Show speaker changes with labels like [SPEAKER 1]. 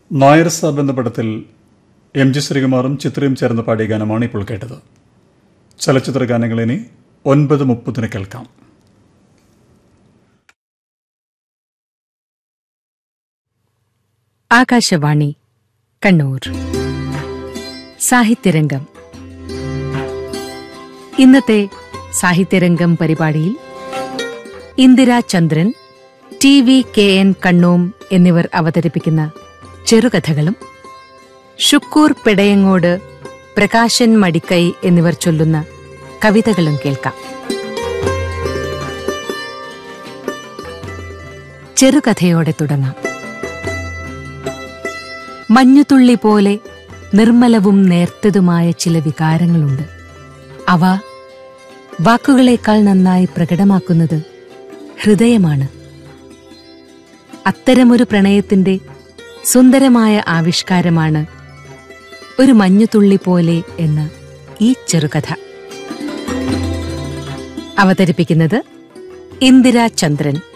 [SPEAKER 1] നായർ സാബ് എന്ന പടത്തിൽ M G ശ്രീകുമാറും ചിത്രയും ചേർന്ന് പാടിയ ഗാനമാണ് ഇപ്പോൾ കേട്ടത് ചലച്ചിത്ര ഗാനങ്ങൾ ഇനി ഒൻപത് മുപ്പതിന് കേൾക്കാം
[SPEAKER 2] ആകാശവാണി കണ്ണൂർ സാഹിത്യരംഗം ഇന്നത്തെ സാഹിത്യരംഗം പരിപാടിയിൽ Indira Chandran T V K N കണ്ണൂം എന്നിവർ അവതരിപ്പിക്കുന്ന ചെറുകഥകളും ഷുക്കൂർ പെടയങ്ങോട് പ്രകാശൻ മടിക്കൈ എന്നിവർ ചൊല്ലുന്ന കവിതകളും കേൾക്കാം ചെറുകഥയോടെ തുടങ്ങാം മഞ്ഞുതുള്ളി പോലെ നിർമ്മലവും നേർത്തതുമായ ചില വികാരങ്ങളുണ്ട് അവ വാക്കുകളേക്കാൾ നന്നായി പ്രകടമാക്കുന്നത് ഹൃദയമാണ് അത്തരമൊരു പ്രണയത്തിന്റെ സുന്ദരമായ ആവിഷ്കാരമാണ് ഒരു മഞ്ഞുതുള്ളി പോലെ എന്ന ഈ ചെറുകഥ അവതരിപ്പിക്കുന്നത് ഇന്ദിരാ ചന്ദ്രൻ